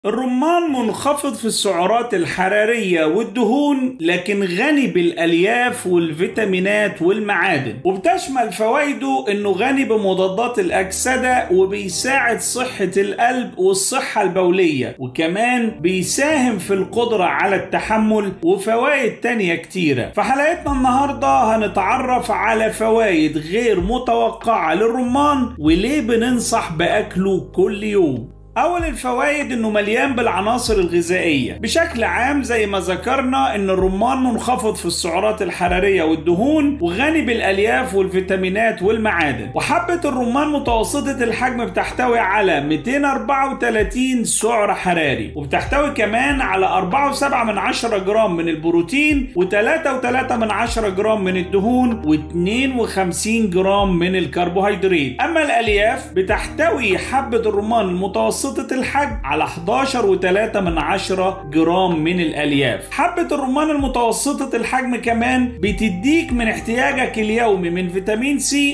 الرمان منخفض في السعرات الحرارية والدهون لكن غني بالألياف والفيتامينات والمعادن وبتشمل فوائده انه غني بمضادات الأكسدة وبيساعد صحة القلب والصحة البولية وكمان بيساهم في القدرة على التحمل وفوائد تانية كتيرة في حلقتنا النهاردة هنتعرف على فوائد غير متوقعة للرمان وليه بننصح بأكله كل يوم أول الفوائد إنه مليان بالعناصر الغذائية، بشكل عام زي ما ذكرنا إن الرمان منخفض في السعرات الحرارية والدهون وغني بالألياف والفيتامينات والمعادن، وحبة الرمان متوسطة الحجم بتحتوي على 234 سعر حراري، وبتحتوي كمان على 4.7 من 10 جرام من البروتين و3.3 من 10 جرام من الدهون و52 جرام من الكربوهيدرات، أما الألياف بتحتوي حبة الرمان المتوسطة متوسطة الحجم على 11.3 من 10 جرام من الألياف حبة الرمان المتوسطة الحجم كمان بتديك من احتياجك اليومي من فيتامين سي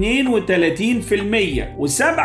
32%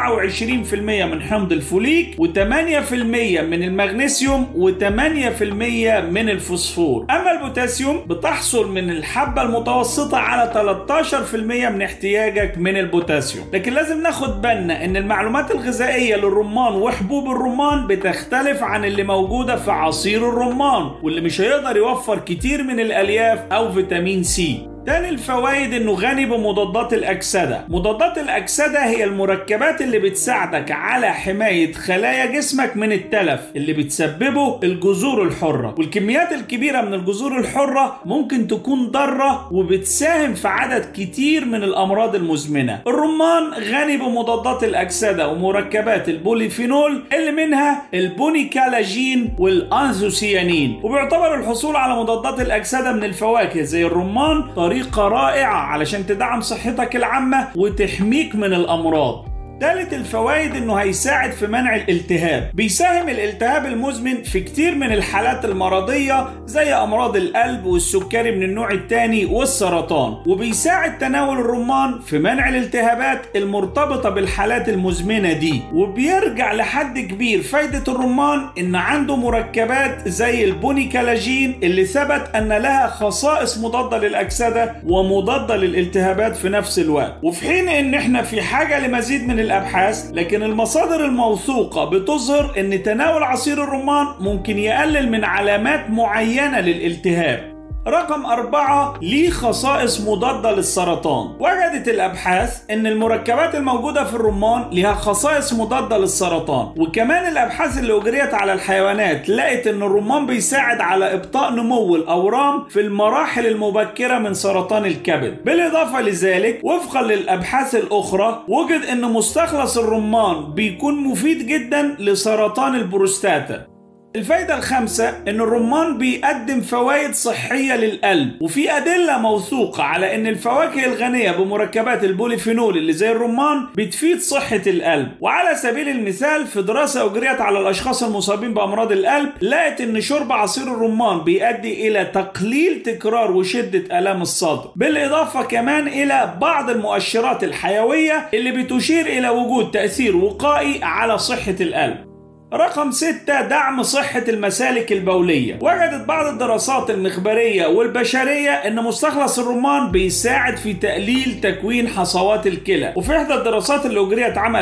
و27% من حمض الفوليك و8% من المغنيسيوم و8% من الفوسفور أما البوتاسيوم بتحصل من الحبة المتوسطة على 13% من احتياجك من البوتاسيوم لكن لازم ناخد بالنا ان المعلومات الغذائية للرمان وحبوب الرمان بتختلف عن اللي موجودة في عصير الرمان واللي مش هيقدر يوفر كتير من الألياف أو فيتامين سي تاني الفوائد انه غني بمضادات الاكسده مضادات الاكسده هي المركبات اللي بتساعدك على حمايه خلايا جسمك من التلف اللي بتسببه الجذور الحره والكميات الكبيره من الجذور الحره ممكن تكون ضاره وبتساهم في عدد كتير من الامراض المزمنه الرمان غني بمضادات الاكسده ومركبات البوليفينول اللي منها البونيكالاجين والانزوسيانين وبيعتبر الحصول على مضادات الاكسده من الفواكه زي الرمان طريقة رائعة علشان تدعم صحتك العامة وتحميك من الأمراض ثالث الفوائد انه هيساعد في منع الالتهاب بيساهم الالتهاب المزمن في كتير من الحالات المرضية زي امراض القلب والسكري من النوع الثاني والسرطان وبيساعد تناول الرمان في منع الالتهابات المرتبطة بالحالات المزمنة دي وبيرجع لحد كبير فايدة الرمان ان عنده مركبات زي البونيكالاجين اللي ثبت ان لها خصائص مضادة للاكسدة ومضادة للالتهابات في نفس الوقت وفي حين ان احنا في حاجة لمزيد من الابحاث لكن المصادر الموثوقه بتظهر ان تناول عصير الرمان ممكن يقلل من علامات معينه للالتهاب رقم أربعة ليه خصائص مضادة للسرطان وجدت الأبحاث أن المركبات الموجودة في الرمان لها خصائص مضادة للسرطان وكمان الأبحاث اللي أجريت على الحيوانات لقت أن الرمان بيساعد على إبطاء نمو الأورام في المراحل المبكرة من سرطان الكبد بالإضافة لذلك وفقا للأبحاث الأخرى وجد أن مستخلص الرمان بيكون مفيد جدا لسرطان البروستاتا الفايدة الخامسة إن الرمان بيقدم فوائد صحية للقلب وفي أدلة موثوقة على إن الفواكه الغنية بمركبات البوليفينول اللي زي الرمان بتفيد صحة القلب وعلى سبيل المثال في دراسة أجريت على الأشخاص المصابين بأمراض القلب لقت إن شرب عصير الرمان بيؤدي إلى تقليل تكرار وشدة آلام الصدر بالإضافة كمان إلى بعض المؤشرات الحيوية اللي بتشير إلى وجود تأثير وقائي على صحة القلب رقم ستة دعم صحة المسالك البولية وجدت بعض الدراسات المخبرية والبشرية ان مستخلص الرمان بيساعد في تقليل تكوين حصوات الكلى وفي احدى الدراسات اللي اجريت عام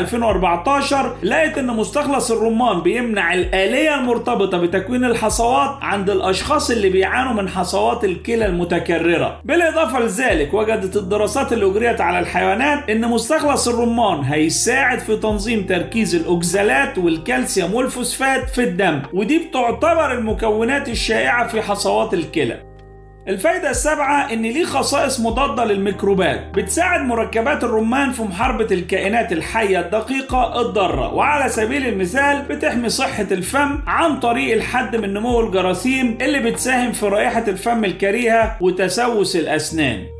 2014 لقت ان مستخلص الرمان بيمنع الآلية المرتبطة بتكوين الحصوات عند الاشخاص اللي بيعانوا من حصوات الكلى المتكررة بالاضافة لذلك وجدت الدراسات اللي اجريت على الحيوانات ان مستخلص الرمان هيساعد في تنظيم تركيز الاوكزالات والكالسيوم والفوسفات في الدم ودي بتعتبر المكونات الشائعة في حصوات الكلى الفايدة السابعة إن ليه خصائص مضادة للميكروبات بتساعد مركبات الرمان في محاربة الكائنات الحية الدقيقة الضارة وعلى سبيل المثال بتحمي صحة الفم عن طريق الحد من نمو الجراثيم اللي بتساهم في رائحة الفم الكريهة وتسوس الأسنان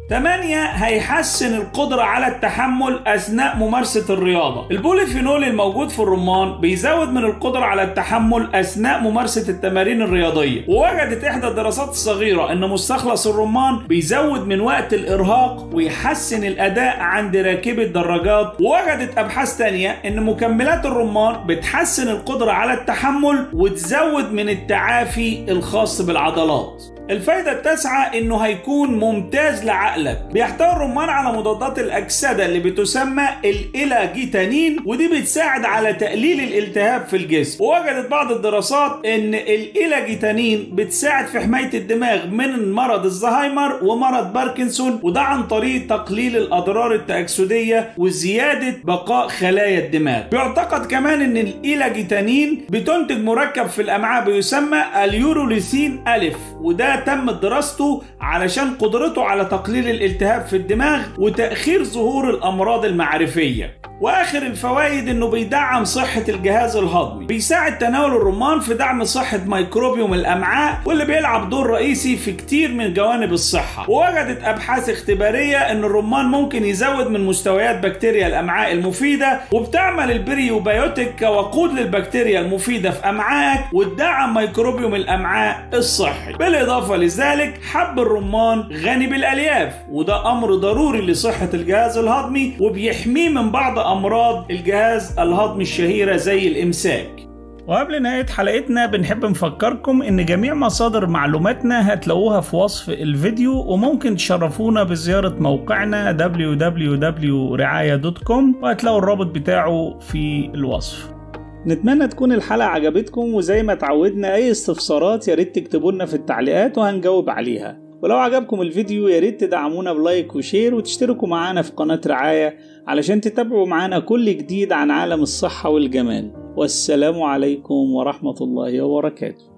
8 هيحسن القدرة على التحمل أثناء ممارسة الرياضة البوليفينول الموجود في الرمان بيزود من القدرة على التحمل أثناء ممارسة التمارين الرياضية ووجدت إحدى الدراسات الصغيرة أن مستخلص الرمان بيزود من وقت الإرهاق ويحسن الأداء عند راكبي الدراجات ووجدت أبحاث تانية أن مكملات الرمان بتحسن القدرة على التحمل وتزود من التعافي الخاص بالعضلات الفايدة التاسعة انه هيكون ممتاز لعقلك بيحتوي الرمان على مضادات الاكسدة اللي بتسمى الالاجيتانين ودي بتساعد على تقليل الالتهاب في الجسم ووجدت بعض الدراسات ان الالاجيتانين بتساعد في حماية الدماغ من مرض الزهايمر ومرض باركنسون وده عن طريق تقليل الاضرار التأكسدية وزيادة بقاء خلايا الدماغ بيعتقد كمان ان الالاجيتانين بتنتج مركب في الامعاء بيسمى اليوروليثين الف وده تم دراسته علشان قدرته على تقليل الالتهاب في الدماغ وتأخير ظهور الأمراض المعرفية واخر الفوائد انه بيدعم صحه الجهاز الهضمي بيساعد تناول الرمان في دعم صحه ميكروبيوم الامعاء واللي بيلعب دور رئيسي في كتير من جوانب الصحه ووجدت ابحاث اختباريه ان الرمان ممكن يزود من مستويات بكتيريا الامعاء المفيده وبتعمل البريوبيوتيك كوقود للبكتيريا المفيده في امعائك وتدعم ميكروبيوم الامعاء الصحي بالاضافه لذلك حب الرمان غني بالالياف وده امر ضروري لصحه الجهاز الهضمي وبيحميه من بعض امراض الجهاز الهضمي الشهيره زي الامساك وقبل نهاية حلقتنا بنحب نفكركم إن جميع مصادر معلوماتنا هتلاقوها في وصف الفيديو وممكن تشرفونا بزيارة موقعنا www.رعاية.com وهتلاقوا الرابط بتاعه في الوصف نتمنى تكون الحلقة عجبتكم وزي ما اتعودنا أي استفسارات يا ريت تكتبوا لنا في التعليقات وهنجاوب عليها ولو عجبكم الفيديو يا ريت تدعمونا بلايك وشير وتشتركوا معانا في قناة رعاية علشان تتابعوا معانا كل جديد عن عالم الصحة والجمال والسلام عليكم ورحمة الله وبركاته